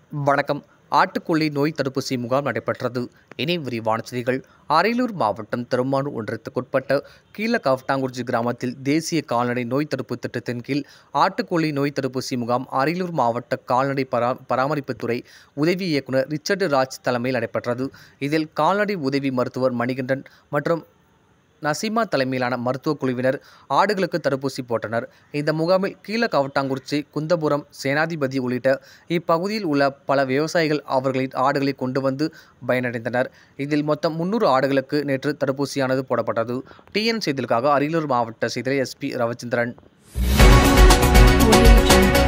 வணக்கம் ஆட்டுக்கொல்லி நோய் தடுப்பூசி முகாம் நடைபெற்றது இனி விரிவான செய்திகள் அரியலூர் மாவட்டம் திருமானூர் ஒன்றியத்துக்குட்பட்ட கீழக்காவட்டாங்குறிச்சி கிராமத்தில் தேசிய கால்நடை நோய் தடுப்பு திட்டத்தின் கீழ் ஆட்டுக்கொல்லி நோய் தடுப்பூசி முகாம் அரியலூர் மாவட்ட கால்நடை பரா பராமரிப்புத்துறை உதவி இயக்குனர் ரிச்சர்டு ராஜ் தலைமையில் நடைபெற்றது இதில் கால்நடை உதவி மருத்துவர் மணிகண்டன் மற்றும் நசீமா தலைமையிலான மருத்துவக் குழுவினர் ஆடுகளுக்கு தடுப்பூசி போட்டனர் இந்த முகாமில் கீழக்காவட்டாங்குறிச்சி குந்தபுரம் சேனாதிபதி உள்ளிட்ட இப்பகுதியில் உள்ள பல விவசாயிகள் அவர்களின் ஆடுகளை கொண்டு வந்து பயனடைந்தனர் இதில் மொத்தம் முன்னூறு ஆடுகளுக்கு நேற்று தடுப்பூசியானது போடப்பட்டது டிஎன் செய்திகளுக்காக அரியலூர் மாவட்ட செய்தியாளர் எஸ்பி ரவிச்சந்திரன் Audio Jungle.